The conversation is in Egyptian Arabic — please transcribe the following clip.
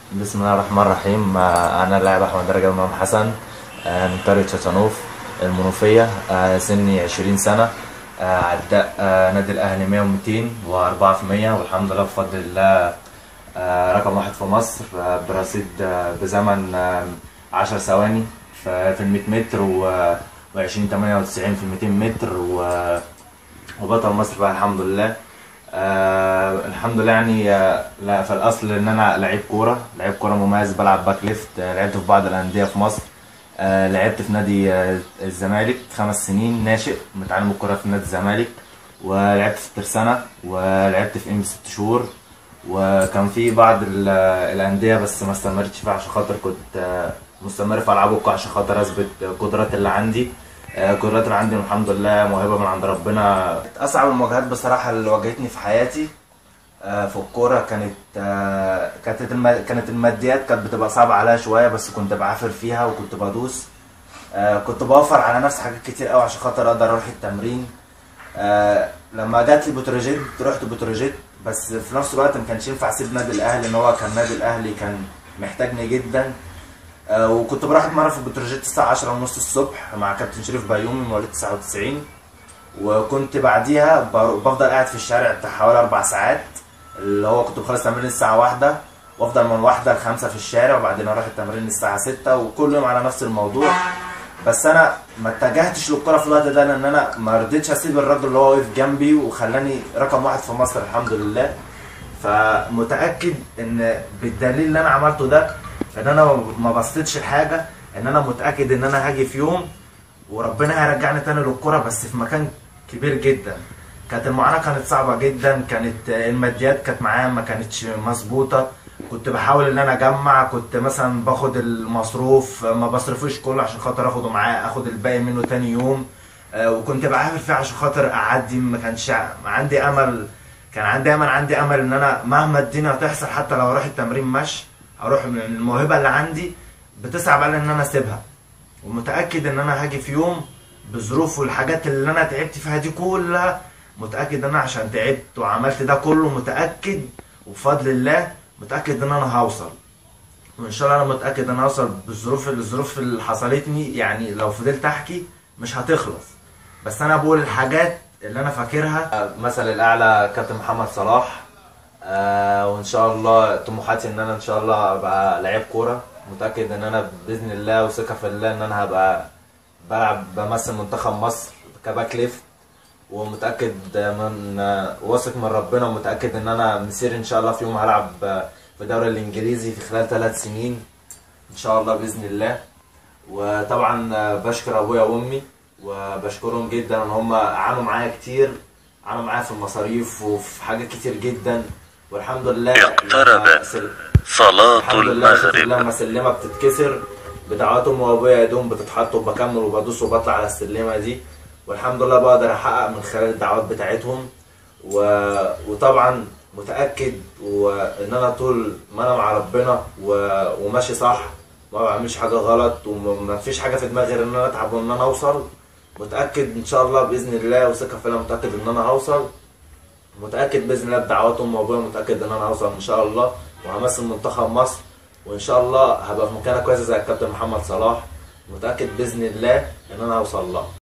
بسم الله الرحمن الرحيم آه، انا اللاعب احمد رجب امام حسن آه، من قريه شطنوف المنوفيه آه، سني 20 سنه آه، عداء آه، نادي الاهلي 100 و200 و4 في 100 والحمد لله بفضل الله آه، رقم واحد في مصر آه، برصيد آه، بزمن آه، 10 ثواني في في ال 100 متر و 20 98 في ال 200 متر و وبطل مصر بقى الحمد لله آه الحمد لله يعني آه لا في الاصل ان انا لعيب كوره لعيب كوره مميز بلعب باك ليفت آه لعبت في بعض الانديه في مصر آه لعبت في نادي آه الزمالك خمس سنين ناشئ متعلم الكوره في نادي الزمالك ولعبت في الترسانة ولعبت في ام ست شهور وكان في بعض ال- الانديه بس ما استمرتش فيها عشان خاطر كنت آه مستمر في العاب القوى عشان خاطر اثبت القدرات اللي عندي آه، القدرات اللي عندي الحمد لله موهبه من عند ربنا اصعب المواجهات بصراحه اللي واجهتني في حياتي آه، في الكوره كانت آه، كانت الم- كانت الماديات كانت بتبقى صعبه عليا شويه بس كنت بعافر فيها وكنت بدوس آه، كنت بوفر على نفسي حاجات كتير قوي عشان خاطر اقدر اروح التمرين آه، لما جات لي بتروجيت رحت بتروجيت بس في نفس الوقت ما كانش ينفع اسيب نادي الاهلي ان هو كان نادي الاهلي كان محتاجني جدا آه، وكنت بروح اتمرن في بتروجيت الساعه 10 ونص الصبح مع كابتن شريف بيومي مواليد 99 وكنت بعديها بر- بفضل قاعد في الشارع بتاع حوالي اربع ساعات اللي هو كنت بخلص تمرين الساعه واحدة وافضل من واحدة لخمسة في الشارع وبعدين اروح التمرين الساعه 6 وكل يوم على نفس الموضوع بس انا ما اتجهتش للكره في الوقت ده لان انا ما رضيتش اسيب الراجل اللي هو واقف جنبي وخلاني رقم واحد في مصر الحمد لله فمتاكد ان بالدليل اللي انا عملته ده ان انا ما بصيتش لحاجه ان انا متاكد ان انا هاجي في يوم وربنا هيرجعني تاني للكرة بس في مكان كبير جدا كانت المعاناة كانت صعبة جدا كانت الماديات كانت معايا ما كانتش مظبوطة كنت بحاول ان انا اجمع كنت مثلا باخد المصروف ما بصرفوش كله عشان خاطر اخده معايا اخد الباقي منه تاني يوم آه، وكنت بعافر فيه عشان خاطر اعدي ما كانش عندي امل كان عندي امل عندي امل ان انا مهما الدنيا تحصل حتى لو اروح التمرين مشي اروح من الموهبة اللي عندي بتصعب علي ان انا اسيبها ومتاكد ان انا هاجي في يوم بظروف والحاجات اللي انا تعبت فيها دي كلها متاكد ان انا عشان تعبت وعملت ده كله متاكد وبفضل الله متاكد ان انا هوصل وان شاء الله انا متاكد ان انا هوصل بالظروف الظروف اللي حصلتني يعني لو فضلت احكي مش هتخلص بس انا بقول الحاجات اللي انا فاكرها مثل الاعلى كابتن محمد صلاح آه وان شاء الله طموحاتي ان انا ان شاء الله ابقى لعيب كوره متاكد ان انا باذن الله وثقه في الله ان انا هبقى بلعب بمثل منتخب مصر كباك ليفت ومتاكد من واثق من ربنا ومتاكد ان انا مسير ان شاء الله في يوم هلعب في الدوري الانجليزي في خلال ثلاث سنين ان شاء الله باذن الله وطبعا بشكر ابويا وامي وبشكرهم جدا ان هم عانوا معايا كتير عانوا معايا في المصاريف وفي حاجات كتير جدا والحمد لله اقترب لما سل- صلاة الحمد لله شوف المغرب لما سلمه بتتكسر بتاعت امي وابويا يا دوم بتتحط وبكمل وبدوس وبطلع على السلمه دي والحمد لله بقدر احقق من خلال الدعوات بتاعتهم و... وطبعا متاكد وان انا طول ما انا مع ربنا و... وماشي صح ما بعملش حاجه غلط وما فيش حاجه في دماغي غير ان انا اتعب وان انا اوصل متاكد ان شاء الله باذن الله وثقه في الله متاكد ان انا هوصل متاكد باذن الله بدعوات امي وابويا متاكد ان انا هوصل ان شاء الله وهمثل منتخب مصر وان شاء الله هبقى في مكانه كويسه زي الكابتن محمد صلاح متاكد باذن الله ان انا هوصل لها